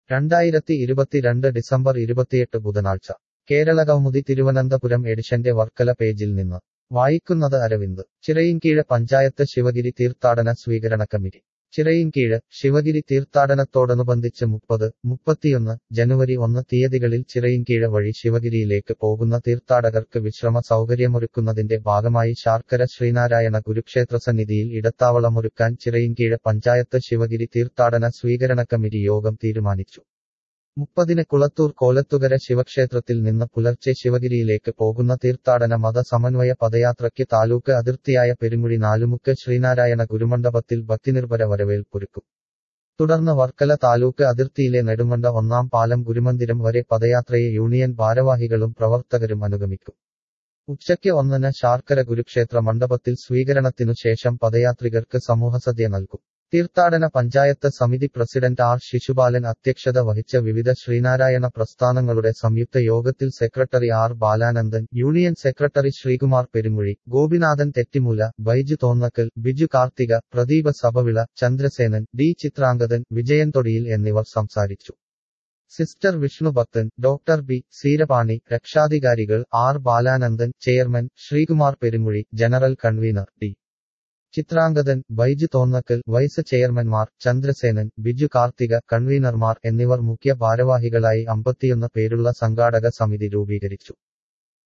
രണ്ടായിരത്തി ഇരുപത്തിരണ്ട് ഡിസംബർ ഇരുപത്തിയെട്ട് ബുധനാഴ്ച കേരളകൗമുദി തിരുവനന്തപുരം എഡിഷന്റെ വർക്കല പേജിൽ നിന്ന് വായിക്കുന്നത് അരവിന്ദ് ചിറയിൻകീഴ് പഞ്ചായത്ത് ശിവഗിരി തീർത്ഥാടന സ്വീകരണ കമ്മിറ്റി ചിറയിൻകീഴ് ശിവഗിരി തീർത്ഥാടനത്തോടനുബന്ധിച്ച് മുപ്പത് മുപ്പത്തിയൊന്ന് ജനുവരി ഒന്ന് തീയതികളിൽ ചിറയിൻകീഴ് വഴി ശിവഗിരിയിലേക്ക് പോകുന്ന തീർത്ഥാടകർക്ക് വിശ്രമ സൗകര്യമൊരുക്കുന്നതിന്റെ ഭാഗമായി ശാർക്കര ശ്രീനാരായണ കുരുക്ഷേത്ര സന്നിധിയിൽ ഇടത്താവളമൊരുക്കാൻ ചിറയിൻകീഴ് പഞ്ചായത്ത് ശിവഗിരി തീർത്ഥാടന സ്വീകരണ കമ്മിറ്റി യോഗം തീരുമാനിച്ചു മുപ്പതിന് കുളത്തൂർ കോലത്തുകര ശിവക്ഷേത്രത്തിൽ നിന്ന് പുലർച്ചെ ശിവഗിരിയിലേക്ക് പോകുന്ന തീർത്ഥാടന മത സമന്വയ പദയാത്രയ്ക്ക് താലൂക്ക് അതിർത്തിയായ പെരുമുഴി നാലുമുക്ക് ശ്രീനാരായണ ഗുരുമണ്ഡപത്തിൽ ഭക്തിനിർഭര വരവേൽപ്പൊരുക്കും തുടർന്ന് വർക്കല താലൂക്ക് അതിർത്തിയിലെ നെടുമണ്ട ഒന്നാം പാലം ഗുരുമന്ദിരം വരെ പദയാത്രയെ യൂണിയൻ ഭാരവാഹികളും പ്രവർത്തകരും അനുഗമിക്കും ഉച്ചയ്ക്ക് ഒന്നിന് ശാർക്കര കുരുക്ഷേത്ര മണ്ഡപത്തിൽ സ്വീകരണത്തിനു ശേഷം പദയാത്രികർക്ക് സമൂഹസദ്യ നൽകും തീർത്ഥാടന പഞ്ചായത്ത് സമിതി പ്രസിഡന്റ് ആർ ശിശുപാലൻ അധ്യക്ഷത വഹിച്ച വിവിധ ശ്രീനാരായണ പ്രസ്ഥാനങ്ങളുടെ സംയുക്ത യോഗത്തിൽ secretary R Balanandan union secretary Sreekumar Perumuzhi Gopinathan Thettimoola Baiju Thonnakkal Biju Karthika Pradeepa Sabhavila Chandrasenan D Chithrangathan Vijayan Thodiyil എന്നിവർ സംസാരിച്ചു sister Vishnu Bhakthan doctor B Seerapani രക്ഷാധികാരികൾ R Balanandan chairman Sreekumar Perumuzhi general convener D Chithrangathan Baiju Thonnakkal vice ചെയർമാൻമാർ ചന്ദ്രസേനൻ ബിജു കാർത്തിക കൺവീനർമാർ എന്നിവർ മുഖ്യ ഭാരവാഹികളായി അമ്പത്തിയൊന്ന് പേരുള്ള സംഘാടക സമിതി രൂപീകരിച്ചു